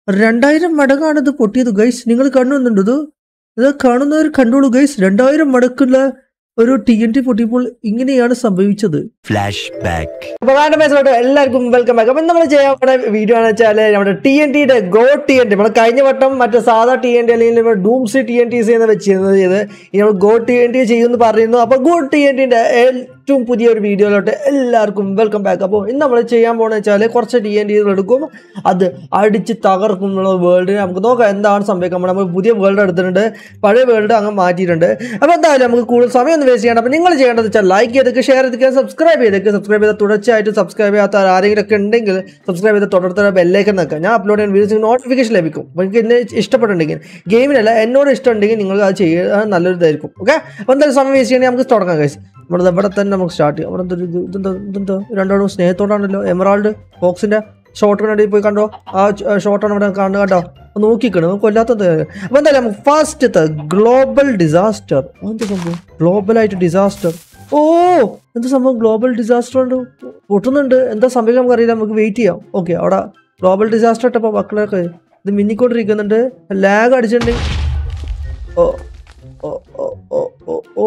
രണ്ടായിരം മടങ്ങാണ് ഇത് പൊട്ടിയത് ഗൈസ് നിങ്ങൾ കാണുന്നുണ്ട് ഇത് ഇത് കാണുന്നവർ കണ്ടോളൂ ഗൈസ് രണ്ടായിരം മടക്കുള്ള ഒരു ടി എൻ ടി പൊട്ടിയപ്പോൾ ഇങ്ങനെയാണ് സംഭവിച്ചത് Flashback. അപ്പൊ വേണ്ട മനസ്സിലോട്ട് എല്ലാവർക്കും വെൽക്കം ബാക്ക് അപ്പൊ നമ്മൾ ചെയ്യാൻ പോണ വീഡിയോ എന്ന് വെച്ചാൽ നമ്മുടെ ടി എൻ ടിയുടെ ഗോ ടി എൻ ടി നമ്മൾ കഴിഞ്ഞ വട്ടം മറ്റേ സാധാ ടി എൻ ടി അല്ലെങ്കിൽ ഡൂംസി ടി എൻ ടി എന്ന് വെച്ചിരുന്നത് ചെയ്ത് ഇനി നമ്മൾ ഗോ ടി എൻ ടി ചെയ്യുമെന്ന് പറയുന്നു അപ്പൊ ഗോ ടി എൻ ടിന്റെ ഏറ്റവും പുതിയ ഒരു വീഡിയോയിലോട്ട് എല്ലാവർക്കും വെൽക്കം ബാക്ക് അപ്പോൾ ഇന്ന് നമ്മൾ ചെയ്യാൻ പോകുന്നത് വെച്ചാൽ കുറച്ച് ടി എൻ ടികൾ എടുക്കും അത് അടിച്ച് തകർക്കും എന്നുള്ള വേൾഡ് നമുക്ക് നോക്കാം എന്താണ് സംഭവിക്കാൻ നമ്മൾ പുതിയ വേൾഡ് എടുത്തിട്ടുണ്ട് പഴയ വേൾഡ് അങ്ങ് മാറ്റിയിട്ടുണ്ട് അപ്പോൾ എന്തായാലും നമുക്ക് കൂടുതൽ സമയം ഒന്ന് വേസ്റ്റ് ചെയ്യണം അപ്പോൾ നിങ്ങൾ ചെയ്യേണ്ടത് വെച്ചാൽ ലൈക്ക് ചെയ്തേക്ക് ഷെയർ ചെയ്തേക്ക് സബ്സ്ക്രൈബ് ചെയ്തേക്ക് സബ്സ്ക്രൈബ് ചെയ്താൽ തുടർച്ചയായിട്ട് സബ്സ്ക്രൈബ് ചെയ്യാത്ത ആരെങ്കിലും ഒക്കെ ഉണ്ടെങ്കിൽ സബ്സ്ക്രൈബ് ചെയ്ത് തുടർത്തുന്ന ബെല്ലേക്ക് നിൽക്കുക ഞാൻ അപ്ലോഡ് ചെയ്യുന്ന വീഡിയോസ് നോട്ടിഫിക്കേഷൻ ലഭിക്കും അപ്പോൾ നിങ്ങൾക്ക് എന്നെ ഇഷ്ടപ്പെട്ടുണ്ടെങ്കിൽ ഗെയിമിനല്ല എന്നോട് ഇഷ്ടമുണ്ടെങ്കിൽ നിങ്ങൾ അത് ചെയ്യുക അത് നല്ലൊരു ഇതായിരിക്കും ഓക്കെ അപ്പോൾ എന്തായാലും സമയം വേസ്റ്റ് ചെയ്യണമെങ്കിൽ നമുക്ക് തുടങ്ങാം ഗൈസ് നമ്മുടെ ഇവിടെ തന്നെ നമുക്ക് സ്റ്റാർട്ട് ചെയ്യാം അവിടെ എന്തൊരു ഇത് ഇതെന്താ ഇതെന്താ രണ്ടാളും സ്നേഹത്തോടാണല്ലോ എമറാൾഡ് ബോക്സിൻ്റെ ഷോട്ടിനടി പോയി കണ്ടോ ആ ഷോട്ടാണ് ഇവിടെ കാണുക കേട്ടോ ഒന്ന് നോക്കിക്കണം കൊല്ലാത്തത് അപ്പോൾ എന്തായാലും നമുക്ക് ഫസ്റ്റത്തെ ഗ്ലോബൽ ഡിസാസ്റ്റർ എന്ത് സംഭവം ഗ്ലോബലായിട്ട് ഡിസാസ്റ്റർ ഓ എന്ത് സംഭവം ഗ്ലോബൽ ഡിസാസ്റ്റർ ഉണ്ട് പൊട്ടുന്നുണ്ട് എന്താ സംഭവിക്കാൻ നമുക്ക് അറിയില്ല നമുക്ക് വെയിറ്റ് ചെയ്യാം ഓക്കെ അവിടെ ഗ്ലോബൽ ഡിസാസ്റ്റർ ഇട്ടപ്പോൾ മക്കളൊക്കെ ഇത് മിന്നിക്കൊണ്ടിരിക്കുന്നുണ്ട് ലാഗ് അടിച്ചിട്ടുണ്ട് oh oh oh oh oh oh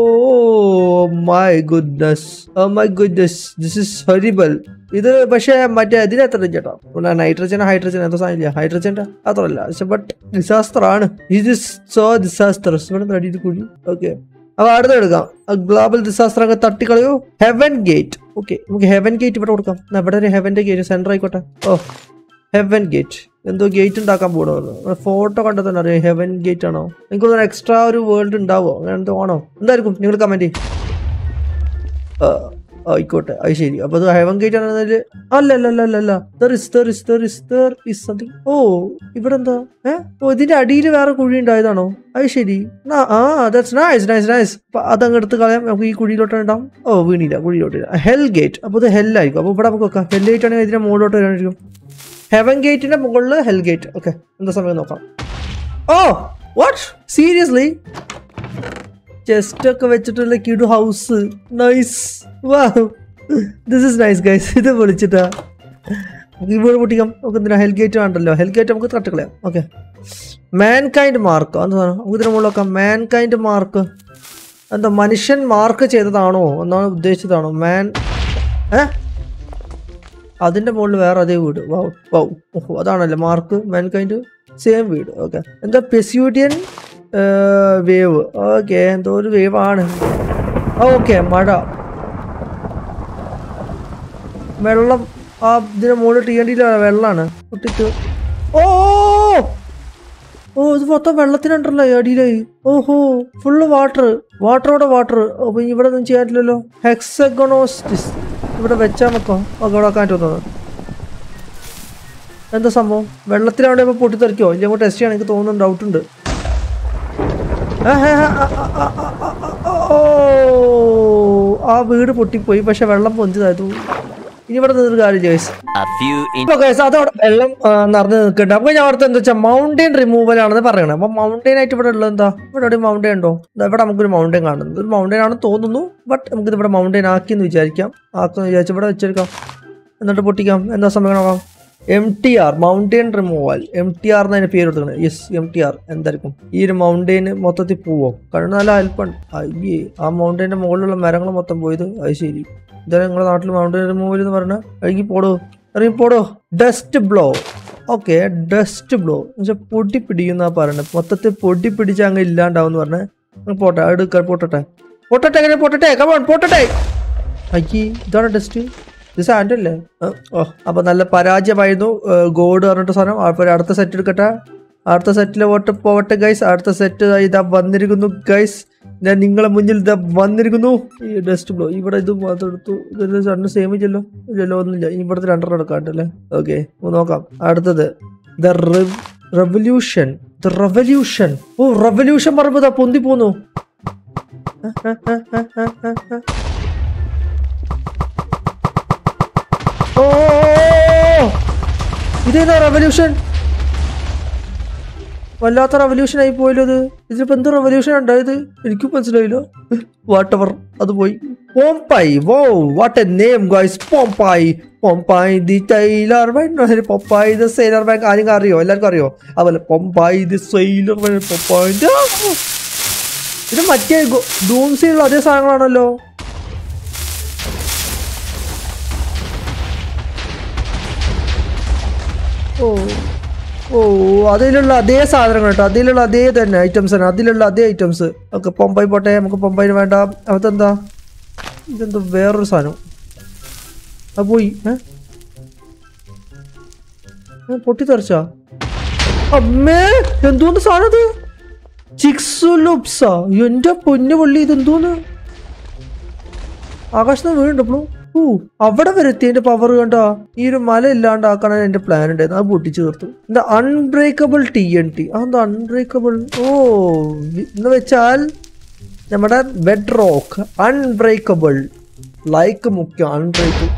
my goodness oh my goodness this is horrible ഇത് പക്ഷേ മറ്റേ ഇതിന് എത്ര ചേട്ടാ നൈട്രജൻ ഹൈഡ്രജൻ എന്തോ സാധനമില്ല ഹൈഡ്രജൻ്റെ അത്രല്ല പക്ഷെ ബട്ട് ഡിസാസ്റ്റർ ആണ് ഇത് സോ ഡിസാസ്റ്റർ ഇവിടെ റെഡി കുഴി ഓക്കെ അപ്പൊ അടുത്ത എടുക്കാം ഗ്ലോബൽ ഡിസാസ്റ്റർ അങ്ങ് തട്ടിക്കളയോ ഹെവൻ ഗേറ്റ് ഓക്കെ നമുക്ക് ഹെവൻ ഗേറ്റ് ഇവിടെ കൊടുക്കാം എന്നാ ഇവിടെ ഒരു ഹെവന്റെ ഗേറ്റ് സെന്റർ ആയിക്കോട്ടെ ഓ ഹെവൻ ഗേറ്റ് എന്തോ ഗേറ്റ് ഉണ്ടാക്കാൻ പോകണമെന്ന് ഫോട്ടോ കണ്ടാൽ തന്നെ അറിയാം ഹെവൻ ഗേറ്റ് ആണോ എനിക്ക് തോന്നുന്നു എക്സ്ട്രാ ഒരു വേൾഡ് ഉണ്ടാവോ അങ്ങനെ എന്തോ ആണോ എന്തായിരിക്കും നിങ്ങൾ കമന്റ് ആയിക്കോട്ടെ അത് ശരി അപ്പൊ അത് ഹെവൻ ഗേറ്റ് ആണെന്നതിൽ അല്ല അല്ല അല്ല അല്ല അല്ല there is there is there is there is something oh ഇവിടെ എന്താ ഏ ഓ ഇതിന്റെ അടിയിൽ വേറെ കുഴി ഉണ്ടായതാണോ അത് ശരി ആ ആ ദാറ്റ്സ് നൈസ് നൈസ് നൈസ് അപ്പൊ അതങ്ങ് എടുത്ത് കളയാം നമുക്ക് ഈ കുഴിയിലോട്ട് ഉണ്ടാവും ഓ വീണില്ല കുഴിയിലോട്ട് ഹെൽ ഗേറ്റ് അപ്പൊ ഇത് ഹെല്ലായിരിക്കും അപ്പൊ ഇവിടെ നമുക്ക് വെക്കാം ഹെൽ ഗേറ്റ് ആണെങ്കിൽ ഇതിന്റെ മുകളിലോട്ട് വരാനായിരിക്കും ഹെവൻ ഗേറ്റിന്റെ മുകളിൽ ഹെൽ ഗേറ്റ് ഓക്കെ എന്താ സമയം നോക്കാം ഓ വാട്ട് സീരിയസ്ലി ചെസ്റ്റ് ഒക്കെ വെച്ചിട്ടുള്ള കിടു ഹൗസ് നൈസ് വാ ദിസ് ഇസ് നൈസ് ഗൈസ് ഇത് വിളിച്ചിട്ടാ ഇവിടെ പൊട്ടിക്കാം നമുക്ക് എന്തിനാ ഹെൽ ഗേറ്റ് വേണ്ടല്ലോ ഹെൽ ഗേറ്റ് നമുക്ക് തട്ടിക്കളയാം ഓക്കെ മാൻ കൈൻഡ് മാർക്ക് എന്താ നമുക്ക് ഇതിന് മുകളിൽ വെക്കാം മാൻ കൈൻഡ് മാർക്ക് എന്താ മനുഷ്യൻ മാർക്ക് ചെയ്തതാണോ എന്നാണ് ഉദ്ദേശിച്ചതാണോ മാൻ ഏ അതിന്റെ മുകളിൽ വേറെ അതേ വീട് വൗ വൗ ഓഹോ അതാണല്ലേ മാർക്ക് മാൻ കൈൻഡ് സെയിം വീട് ഓക്കെ എന്താ പെസ്യൂട്ടിയൻ വേവ് ഓക്കെ എന്തോ ഒരു വേവ് ആണ് ഓക്കെ മഴ വെള്ളം ആ ഇതിന്റെ മുകളിൽ ടി വെള്ളമാണ് പൊട്ടിട്ട് ഓ ഓ ഇത് മൊത്തം വെള്ളത്തിനുണ്ടല്ലോ ഈ അടിയിലായി ഓഹോ ഫുള്ള് വാട്ടർ വാട്ടറോടെ വാട്ടർ അപ്പൊ ഇവിടെ ഒന്നും ചെയ്യാൻ പറ്റില്ലല്ലോ ഹെക്സഗണോസ്റ്റിസ് ഇവിടെ വെച്ചാൽ മക്കോ ഓക്കെ ഇവിടെ വെക്കാൻ തോന്നുന്നത് എന്താ സംഭവം വെള്ളത്തിലാവണേ ഇപ്പൊ പൊട്ടിത്തെറിക്കോ ഇല്ല അങ്ങോട്ട് ടെസ്റ്റ് ചെയ്യാൻ എനിക്ക് തോന്നുന്നു ഡൗട്ട് ഉണ്ട് ആ, ആ, ആ, ആ, ആ, ആ, ആ, ഓ ആ വീട് പൊട്ടിപ്പോയി പക്ഷെ വെള്ളം പൊഞ്ചതായിരുന്നു ഇനി ഇവിടെ നിന്നൊരു കാര്യം ചോദിച്ചു A few in ഇപ്പൊ guys, അതവിടെ വെള്ളം ആ, നിറഞ്ഞു നിൽക്കുന്നുണ്ട് അപ്പൊ ഞാൻ അവിടുത്തെ എന്താ വെച്ചാൽ മൗണ്ടെയിൻ റിമൂവൽ ആണെന്ന് പറയണത് അപ്പൊ മൗണ്ടെയിൻ ആയിട്ട് ഇവിടെ ഉള്ളത് എന്താ ഇവിടെ ഒരു മൗണ്ടെയിൻ ഉണ്ടോ ദാ ഇവിടെ നമുക്കൊരു മൗണ്ടെയിൻ കാണുന്നത് ഒരു മൗണ്ടെയിൻ ആണെന്ന് തോന്നുന്നു ബട്ട് നമുക്ക് ഇവിടെ മൗണ്ടെയിൻ ആക്കി എന്ന് വിചാരിക്കാം ആക്കുന്നു വിചാരിച്ചു ഇവിടെ വെച്ചെടുക്കാം എന്നിട്ട് പൊട്ടിക്കാം എന്താ സമയം നോക്കാം M T R mountain removal M T R എന്നതിന് പേര് കൊടുക്കുന്നത് യെസ് എം ടി ആർ എന്തായിരിക്കും ഈ ഒരു മൗണ്ടെയിന് മൊത്തത്തിൽ പോവോ കഴിഞ്ഞ നല്ല ഹെൽപ്പാണ് അയ്യേ ആ മൗണ്ടെയിൻ്റെ മുകളിലുള്ള മരങ്ങൾ മൊത്തം പോയത് അത് ശരി ഇതാണ് നിങ്ങളുടെ നാട്ടിൽ മൗണ്ടെയിൻ റിമൂവൽ എന്ന് പറഞ്ഞാൽ അഴുകി പോടോ ഇറങ്ങി പോടോ dust blow okay dust blow എന്നുവെച്ചാൽ പൊടി പിടിക്കുന്ന പറയണത് മൊത്തത്തിൽ പൊടി പിടിച്ച് അങ്ങ് ഇല്ലാണ്ടാവും എന്ന് പറഞ്ഞാൽ പോട്ടെ എടുക്ക പൊട്ടട്ടെ പൊട്ടട്ടെ എങ്ങനെ പൊട്ടട്ടെ കമോൺ പൊട്ടട്ടെ അയ്യേ ഇതാണ് ഡസ്റ്റ് ഇത് സാൻഡ് അല്ലേ ആ, ഓ അപ്പൊ നല്ല പരാജയമായിരുന്നു ഗോഡ് പറഞ്ഞിട്ട് സാധനം അപ്പോൾ അടുത്ത സെറ്റ് എടുക്കട്ടെ അടുത്ത സെറ്റിൽ പോട്ട് പോവട്ടെ ഗൈസ് അടുത്ത സെറ്റ് ഇതാ വന്നിരിക്കുന്നു ഗൈസ് ഞാൻ നിങ്ങളെ മുന്നിൽ ഇതാ വന്നിരിക്കുന്നു ഈ ഡസ്റ്റ് ബ്ലോ ഇവിടെ ഇത് മാത്രം എടുത്തു ഇതിൽ രണ്ടും സെയിം ഇല്ലല്ലോ ഇല്ലല്ലോ ഒന്നുമില്ല ഇനി ഇവിടുത്തെ രണ്ടെണ്ണം എടുക്കാണ്ടല്ലേ ഓക്കെ നോക്കാം അടുത്തത് the revolution the revolution oh revolution പറയുമ്പോ ദാ പൊന്തി പോന്നു ഓ ഇതേതാ റെവല്യൂഷൻ വല്ലാത്ത റെവല്യൂഷൻ ആയി പോയല്ലോ ഇത് ഇതിലിപ്പോ എന്ത് റെവല്യൂഷൻ ഉണ്ടായത് എനിക്കും മനസ്സിലായില്ലോ വാട്ട് എവർ അത് പോയി പോംപായി വോ what A name guys പോംപായി പോംപായി the Taylor man പൊപ്പായി the sailor മാൻ ആരും അറിയോ എല്ലാവർക്കും അറിയോ അതുപോലെ പൊമ്പായി ദി സെയിലർ മാൻ പൊപ്പായി ദ- ഇത് മറ്റേ ഡൂംസിലുള്ള അതേ സാധനങ്ങളാണല്ലോ ഓ ഓ അതിലുള്ള അതേ സാധനങ്ങൾ കേട്ടോ അതിലുള്ള അതേ തന്നെ ഐറ്റംസ് ആണ് അതിലുള്ള അതേ ഐറ്റംസ് ഓക്കെ പൊമ്പായി പോട്ടെ നമുക്ക് പൊമ്പായിന് വേണ്ട അതെന്താ ഇതെന്താ വേറൊരു സാധനം അത് പോയി ഏ? ഏ, പൊട്ടിത്തെറിച്ചാ അമ്മേ എന്തോന്ന് സാധനം ഇത് ചിക്സുലുപ്സ എന്റെ പൊന്നു പള്ളി ഇതെന്തോന്ന് ആകാശത്ത് വീണ്ടുണ്ടോ ഓ അവിടെ വരെ എത്തിയതിന്റെ പവർ കണ്ടാ ഈ ഒരു മല ഇല്ലാണ്ടാക്കാനാണ് എന്റെ പ്ലാൻ ഉണ്ടായിരുന്നു അത് പൊട്ടിച്ചു തീർത്തു എന്താ അൺബ്രേക്കബിൾ ടി എൻ ടി അതെന്താ അൺബ്രേക്കബിൾ ഓ വി- എന്ന് വെച്ചാൽ നമ്മുടെ ബെഡ് റോക്ക് അൺബ്രേക്കബിൾ ലൈക്ക് മുഖ്യം അൺബ്രേക്കബിൾ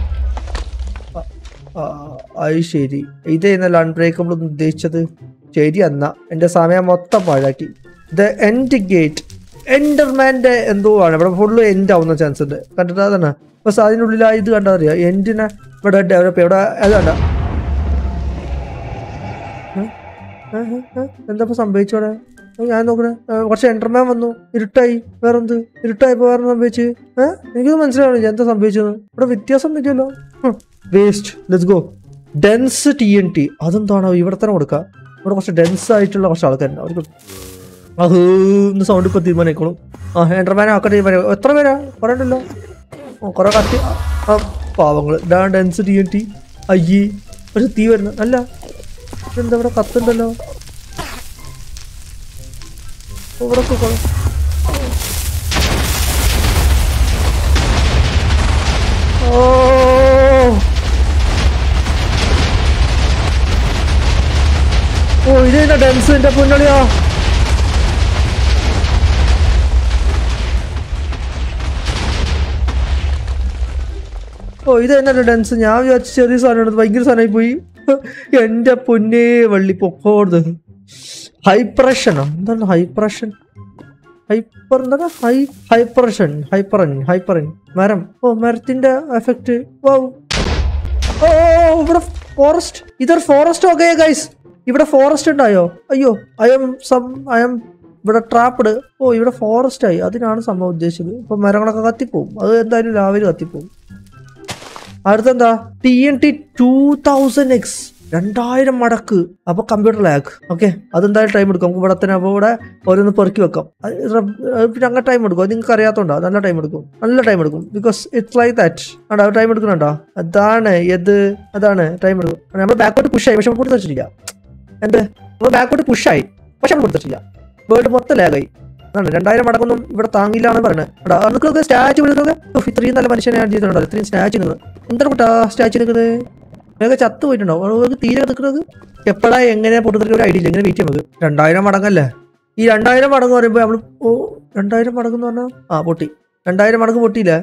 അത് ശരി ഇതേന്നല്ല അൺബ്രേക്കബിൾ എന്ന് ഉദ്ദേശിച്ചത് ശരി എന്നാ എന്റെ സമയം മൊത്തം പാഴാക്കി ദ എൻഡ് ഗേറ്റ് എൻഡർമാന്റെ എന്തോ ആണ് ഇവിടെ ഫുള്ള് എൻഡ് ആവുന്ന ചാൻസ് ഉണ്ട് കണ്ടിട്ട് അതാണ് ബസ് അതിനുള്ളിൽ ആ ഇത് കണ്ടാ അറിയാം എൻഡിനെ ഇവിടെ ഡെവലപ്പ് ഇവിടെ അത് കണ്ട എന്താ ഇപ്പൊ സംഭവിച്ചോടെ ഏ, ഞാൻ നോക്കണേ ഏ, കുറച്ച് എൻഡർമാൻ വന്നു ഇരുട്ടായി വേറെന്ത് ഇരുട്ടായപ്പോ വേറെ സംഭവിച്ച് ഏഹ് എനിക്കത് മനസ്സിലാവണില്ല എന്താ സംഭവിച്ചത് ഇവിടെ വ്യത്യാസം പറ്റിയല്ലോ waste let's go dense T N T അതെന്താണോ ഇവിടെ തന്നെ കൊടുക്കുക ഇവിടെ കുറച്ച് ഡെൻസ് ആയിട്ടുള്ള കുറച്ച് ആൾക്കാരുണ്ട് അവർക്ക് അത് ഇന്ന് സൗണ്ട് ഇപ്പൊ തീരുമാനിക്കോളും ആ എൻഡർമാനെ ആക്കട്ടെ തീരുമാനം എത്ര പേരാ പറയണ്ടല്ലോ ഓ കുറെ കത്തി ആ പാവങ്ങൾ ഡാ ഡെൻസ് ടി എൻ ടി അയ്യേ പക്ഷെ തീ വരുന്ന അല്ല എന്താ ഇവിടെ കത്തുണ്ടല്ലോ ഇവിടെ ഒക്കെ കൊള്ളാം. ഓ ഓ ഇത് തന്നെ ഡെൻസിന്റെ പുന്നളിയാ ഓ ഇത് തന്നെ ഡെൻസ് ഞാൻ വിചാരിച്ച ചെറിയ സാധനമാണ് ഭയങ്കര സാധനമായി പോയി എന്റെ പൊന്നേ വള്ളി പൊക്കോട് ഹൈപ്രഷനോ എന്താണ് ഹൈപ്രഷൻ ഹൈപ്പർ എന്താണ് ഹൈ ഹൈപ്രഷൻ ഹൈപ്പറൻ ഹൈപ്പറൻ മരം ഓ മരത്തിന്റെ എഫക്റ്റ് ഓ ഓ ഇവിടെ ഫോറസ്റ്റ് ഇതൊരു ഫോറസ്റ്റ് ഓക്കെ ഗൈസ് ഇവിടെ ഫോറസ്റ്റ് ഉണ്ടായോ അയ്യോ I'm some I'm ഇവിടെ ട്രാപ്ഡ് ഓ ഇവിടെ ഫോറസ്റ്റ് ആയി അതിനാണ് സംഭവം ഉദ്ദേശിച്ചത് ഇപ്പൊ മരങ്ങളൊക്കെ കത്തിപ്പോവും അത് എന്തായാലും രാവിലെ കത്തിപ്പോവും അടുത്തെന്താ T N T two thousand X രണ്ടായിരം മടക്ക് അപ്പൊ കമ്പ്യൂട്ടർ ലാഗ് ഓക്കെ അതെന്തായാലും ടൈം എടുക്കും നമുക്ക് ഇവിടെ തന്നെ അപ്പോൾ ഇവിടെ ഓരോന്ന് പെറുക്കി വെക്കാം അത് റബ്- അത് പിന്നെ അങ്ങനെ ടൈം എടുക്കും അത് നിങ്ങൾക്ക് അറിയാത്തോണ്ടോ നല്ല ടൈം എടുക്കും നല്ല ടൈം എടുക്കും ബിക്കോസ് ഇറ്റ്സ് ലൈക്ക് ദാറ്റ് ആണ്ടോ ടൈം എടുക്കുന്നുണ്ടോ അതാണ് ഏത് അതാണ് ടൈം എടുക്കും നമ്മൾ ബാക്കോട്ട് പുഷായി പക്ഷെ നമ്മൾ കൊടുത്തിട്ടില്ല എന്ത് നമ്മൾ ബാക്കോട്ട് പുഷായി പക്ഷെ നമ്മൾ കൊടുത്തിട്ടില്ല വേൾഡ് മൊത്തം ലാഗായി അതാണ് രണ്ടായിരം മടക്കൊന്നും ഇവിടെ താങ്ങില്ല എന്ന് പറയുന്നത് അതൊക്കെ സ്റ്റാച്ചു വിളിക്കുന്നത് ഇത്രയും നല്ല മനുഷ്യനെ ഞാൻ ചെയ്തിട്ടുണ്ടോ ഇത്രയും സ്റ്റാച്ചു നിൽക്കുന്നത് എന്താണ് കുട്ടാ സ്റ്റാച്ചു നിൽക്കുന്നത് അതൊക്കെ ചത്തു പോയിട്ടുണ്ടാവും അവർക്ക് തീരെ നിൽക്കുന്നത് എപ്പോഴാ എങ്ങനെ പൊട്ടുന്ന ഒരു ഐഡിയ ഇല്ല എങ്ങനെ വെയിറ്റ് ചെയ്യുന്നത് രണ്ടായിരം മടങ്ങല്ലേ ഈ രണ്ടായിരം മടങ്ങ് പറയുമ്പോൾ നമ്മൾ ഓ രണ്ടായിരം മടങ്ങ് എന്ന് പറഞ്ഞാൽ ആ പൊട്ടി രണ്ടായിരം മടങ്ങ് പൊട്ടിയില്ലേ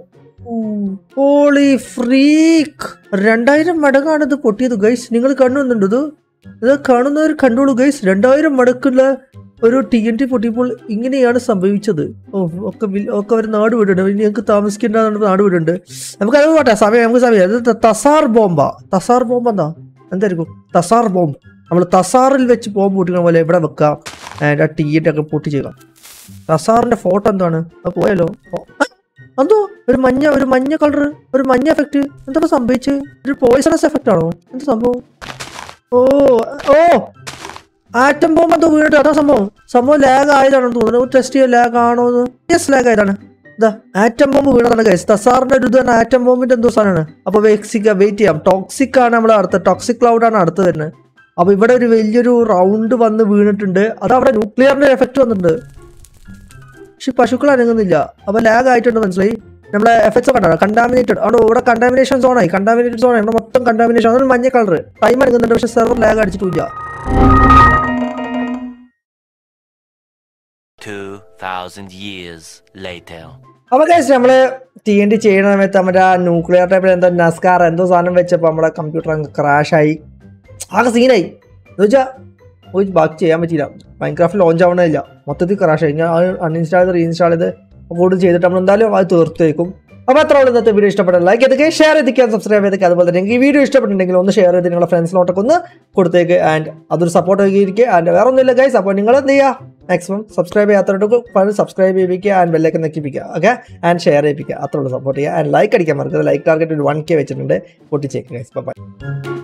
ഹോളി ഫ്രീക്ക് രണ്ടായിരം മടങ്ങാണ് ഇത് പൊട്ടിയത് ഗൈസ് നിങ്ങൾ കാണുന്നുണ്ട് ഇത് ഇത് കാണുന്നവർ കണ്ടോളൂ ഗൈസ് രണ്ടായിരം മടക്കുള്ള ഒരു ടി എൻ ടി പൊട്ടിയപ്പോൾ ഇങ്ങനെയാണ് സംഭവിച്ചത് ഓ ഒക്കെ വിൽ- ഒക്കെ അവർ നാട് വിടുന്നുണ്ട് ഇനി ഞങ്ങൾക്ക് താമസിക്കേണ്ട നാട് വിടുന്നുണ്ട് നമുക്ക് അത് പോട്ടെ സമയം നമുക്ക് സമയം അത് ത- തസാർ ബോംബാ തസാർ ബോംബ് എന്താ എന്തായിരിക്കും തസാർ ബോംബ് നമ്മൾ തസാറിൽ വെച്ച് ബോംബ് പൊട്ടിക്കുന്ന പോലെ ഇവിടെ വെക്കാം ആൻഡ് ആ ടി എൻ്റെ ഒക്കെ പൊട്ടി ചെയ്യാം തസാറിന്റെ ഫോട്ടോ എന്താണ് അത് പോയല്ലോ ഓ, ആ, എന്തോ ഒരു മഞ്ഞ ഒരു മഞ്ഞ കളർ ഒരു മഞ്ഞ എഫക്റ്റ് എന്താണ് സംഭവിച്ചത് ഒരു പോയിസണസ് എഫക്റ്റ് ആണോ എന്താ സംഭവം ഓ ഓ ആറ്റം ബോംബ് എന്തോ വീണിട്ട് അതാ സംഭവം സംഭവം ലാഗ് ആയതാണെന്ന് തോന്നുന്നു ടെസ്റ്റ് ചെയ്യാൻ ലാഗ് ആണോ എന്ന് യെസ് ലാഗ് ആയതാണ് ഇതാ ആറ്റം ബോംബ് വീണതാണ് ഗൈസ് തസാറിന്റെ ഒരു ഇതാണ് ആറ്റം ബോംബിന്റെ എന്തോ സാധനമാണ് അപ്പൊ വെക്സിക്ക വെയിറ്റ് ചെയ്യാം ടോക്സിക് ആണ് നമ്മൾ അടുത്ത ടോക്സിക് ക്ലൗഡ് ആണ് അടുത്ത് വരുന്നത് അപ്പൊ ഇവിടെ ഒരു വലിയൊരു റൗണ്ട് വന്ന് വീണിട്ടുണ്ട് അത് അവിടെ ന്യൂക്ലിയറിന്റെ എഫക്റ്റ് വന്നിട്ടുണ്ട് പക്ഷെ പശുക്കൾ അനങ്ങുന്നില്ല അപ്പൊ ലാഗ് ആയിട്ടുണ്ട് മനസ്സിലായി നമ്മളെ എഫക്ട്സ് ഒക്കെ ഉണ്ടാവും കണ്ടാമിനേറ്റഡ് അവിടെ ഇവിടെ കണ്ടാമിനേഷൻ സോൺ ആയി കണ്ടാമിനേറ്റഡ് സോൺ ആയി ഇവിടെ മൊത്തം കണ്ടാമിനേഷൻ അതൊരു മഞ്ഞ കളർ ടൈം അനങ്ങുന്നുണ്ട് പക്ഷെ സെർവർ ലാഗ് അടിച്ചിട്ടില്ല 2,000 years later. അപ്പൊ കഴിച്ച് നമ്മള് ടി എൻ ടി ചെയ്യുന്ന സമയത്ത് നമ്മുടെ ആ ന്യൂക്ലിയർ ടൈപ്പിൽ എന്തോ നസ്കാർ എന്തോ സാധനം വെച്ചപ്പോൾ നമ്മുടെ കമ്പ്യൂട്ടർ അങ്ങ് ക്രാഷ് ആയി ആകെ സീനായി എന്ന് വെച്ചാൽ ഒരു ബാക്കി ചെയ്യാൻ പറ്റിയില്ല മൈൻക്രാഫ്റ്റ് ലോഞ്ച് ആവണമില്ല മൊത്തത്തിൽ ക്രാഷ് ആയി ഞാൻ അൺഇൻസ്റ്റാൾ ചെയ്ത് റീഇൻസ്റ്റാൾ ചെയ്ത് കൂടുതൽ ചെയ്തിട്ട് നമ്മൾ എന്തായാലും അത് തീർത്തേക്കും അപ്പോൾ അത്ര ഉള്ള ഇന്നത്തെ വീഡിയോ ഇഷ്ടപ്പെട്ട ലൈക്ക് ചെയ്തൊക്കെ ഷെയർ ചെയ്തിരിക്കാൻ സബ്സ്ക്രൈബ് ചെയ്തൊക്കെ അതുപോലെ തന്നെ ഈ വീഡിയോ ഇഷ്ടപ്പെട്ടിട്ടുണ്ടെങ്കിൽ ഒന്ന് ഷെയർ ചെയ്ത് നിങ്ങളുടെ ഫ്രണ്ട്സിനോട്ടൊക്കെ ഒന്ന് കൊടുത്തേക്ക് ആൻഡ് അതൊരു സപ്പോർട്ട് ആക്കിയിരിക്കുക ആൻഡ് വേറെ ഒന്നുമില്ല ഗൈസ് അപ്പോൾ നിങ്ങൾ എന്ത് ചെയ്യുക മാക്സിമം സബ്സ്ക്രൈബ് ചെയ്യാത്തവർക്ക് സബ്സ്ക്രൈബ് ചെയ്യിപ്പിക്കുക ആൻഡ് ബെല്ലൊക്കെ നക്കിപ്പിക്കുക ഓക്കെ ആൻഡ് ഷെയർ ചെയ്യിപ്പിക്കുക അത്ര ഉള്ളൂ സപ്പോർട്ട് ചെയ്യുക ആൻഡ് ലൈക്ക് അടിക്കാൻ മറക്കരുത് ലൈക്ക് ടാർഗറ്റ് ഒരു വൺ കെ വെച്ചിട്ടുണ്ട് പൊട്ടിച്ചേക്ക് ഗൈസ് ബൈ